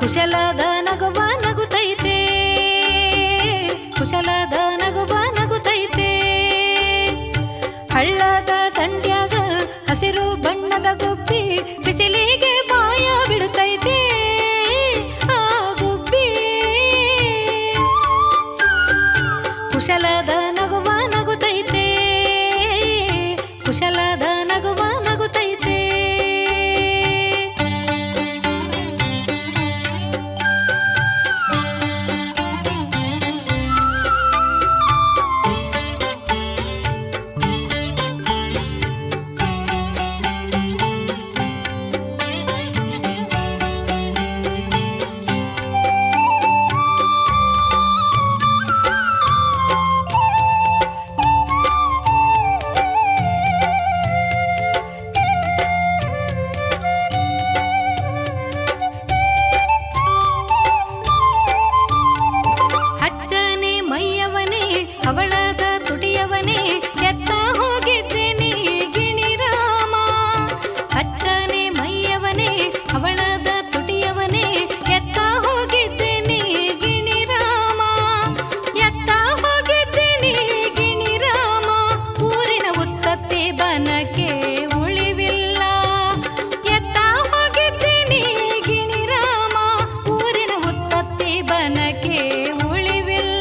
ಕುಶಲದ ನಗುವ ನಗುತ್ತೈತೆ ಕುಶಲದ ನಗುವ ನಗುತ್ತೈತೆ ಹಳ್ಳದ ದಂಡ್ಯಾಗ ಹಸಿರು ಬಣ್ಣದ ಗುಬ್ಬಿ ಬಿಸಿಲಿಗೆ ಬಾಯ ಬಿಡುತ್ತೈತೆ ಆ ಗುಬ್ಬಿ ಕುಶಲದ ನಗುವ ನಗುತ್ತೈತೆ ಕುಶಲದ ನಗುವ ನಗುತ್ತೈತೆ ಹಚ್ಚನೆ ಮೈಯವನೇ ಅವಳದ ತುಟಿಯವನೇ ಎತ್ತ ಹೋಗಿದ್ದೇನೆ ಗಿಣಿರಾಮ ಹಚ್ಚನೆ ಮೈಯವನೇ ಅವಳದ ತುಟಿಯವನೇ ಎತ್ತ ಹೋಗಿದ್ದೇನೆ ಗಿಣಿರಾಮ ಎತ್ತ ಹೋಗಿದ್ದೇನೆ ಗಿಣಿರಾಮ ಊರಿನ ಉತ್ತತ್ತಿ ಬನಕ್ಕೆ ಉಳಿವಿಲ್ಲ ಎತ್ತ ಹೋಗಿದ್ದೇನೆ ಗಿಣಿರಾಮ ಊರಿನ ಉತ್ತತ್ತಿ ಬನಕ್ಕೆ ಉಳಿವಿಲ್ಲ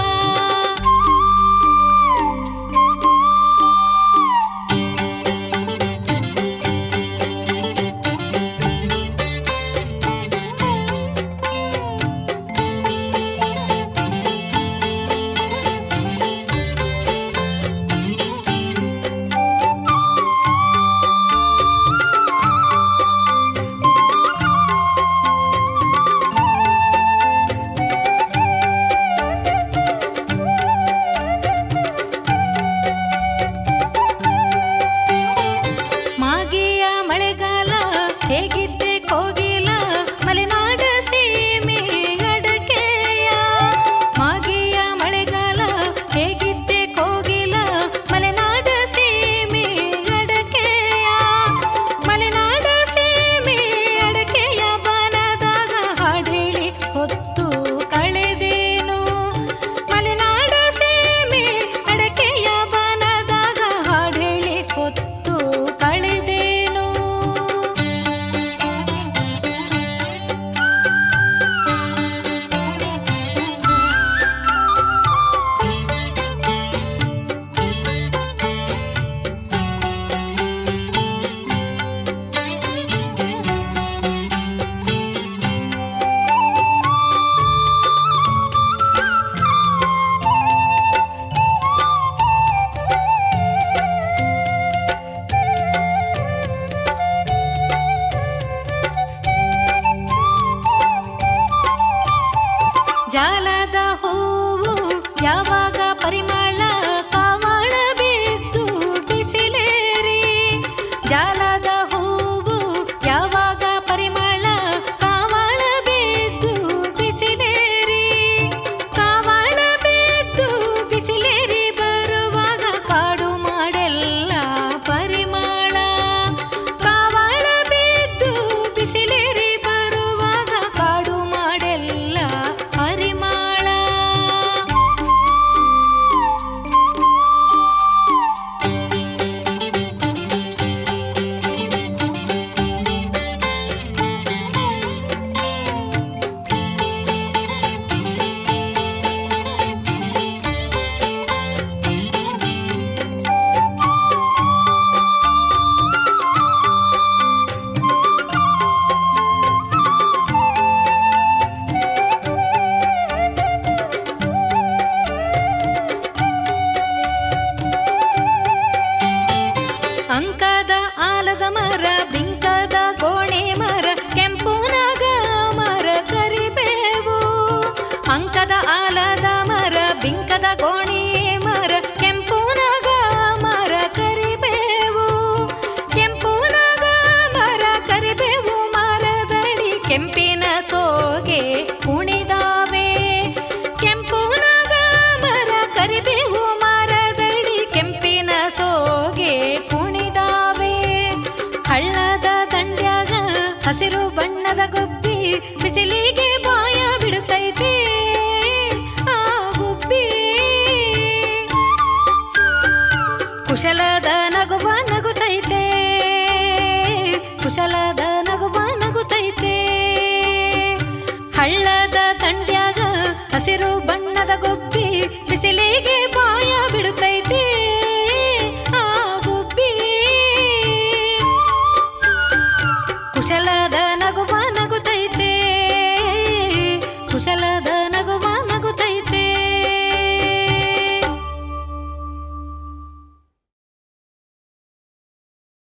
ಮಾಗಿಯ ಮಳೆಗಾಲ ಹೇಗಿದ್ದೆ ಕೋಗಿಲ ಮಲೆನಾಡ ಸೀಮೆ ಅಡಕೆಯ ಮಾಗಿಯ ಮಳೆಗಾಲ ಹೇಗಿದ್ದೆ ಕೋಗಿಲ ಮಲೆನಾಡ ಸೀಮೆ ಅಡಕೆಯ ಮಲೆನಾಡ ಸೀಮೆ ಅಡಕೆಯ ಬನದಾಗ ಹಾಡೇಳಿ ಹೊತ್ತು ಕಳೆದೇನು ಮಲೆನಾಡ ಸೀಮೆ ಅಡಕೆಯ ಬನದಾಗ ಹಾಡೇಳಿ ಹೊತ್ತು ಕಳೆದೇನು ಜಾಲದ ಹೂವು ಯಾವಾಗ ಪರಿಮಳ ಕಾವಳ ಬಿದ್ದು ಬಿಸಿಲೇರಿ ಜಾಲದ ಹೂವು ಯಾವಾಗ ಪರಿಮಳ ಕಾವಳ ಬಿದ್ದು ಬಿಸಿಲೇರಿ ಕಾವಳ ಬಿದ್ದು ಬಿಸಿಲೇರಿ ಬರುವಾಗ ಕಾಡು ಮಾಡೆಲ್ಲ ಪರಿಮಳ ಕಾವಳ ಬಿದ್ದು ಬಿಸಿಲೇರಿ ಬರುವಾಗ ಕಾಡು ಮಾಡೆಲ್ಲ ಪರಿಮಳ ಅಂಕದ ಆಲದ ಮರ ಬಿಂಕದ ಗೋಣೆ ಮರ ಕೆಂಪುನಗ ಮರ ಕರಿಬೇವು ಅಂಕದ ಆಲದ ಮರ ಬಿಂಕದ ಗೋಣೆ ಮರ ಕೆಂಪುನಗ ಮರ ಕರಿಬೇವು ಕೆಂಪುನಗ ಮರ ಕರಿಬೇವು ಮರದಡಿ ಕೆಂಪಿನ ಸೋಗೆ ಕುಣಿದಾವೆ ಕೆಂಪುನಗ ಮರ ಕರಿಬೇವು ಮರದಡಿ ಕೆಂಪಿನ ಸೋಗೆ ಕುಣಿದಾವೆ ಹಳ್ಳದ ದಂಡ್ಯಾಗ ಹಸಿರು ಬಣ್ಣದ ಗೊಬ್ಬಿ ಬಿಸಿಲಿಗೆ ನಗುವ ನಗುತ್ತೈತೆ ಹಳ್ಳದ ದಂಡ್ಯಾಗ ಹಸಿರು ಬಣ್ಣದ ಗೊಬ್ಬಿ ಬಿಸಿಲಿಗೆ ಬಾಯ ಬಿಡುತ್ತೈತೆ ಆ ಗುಬ್ಬಿ ಕುಶಲದ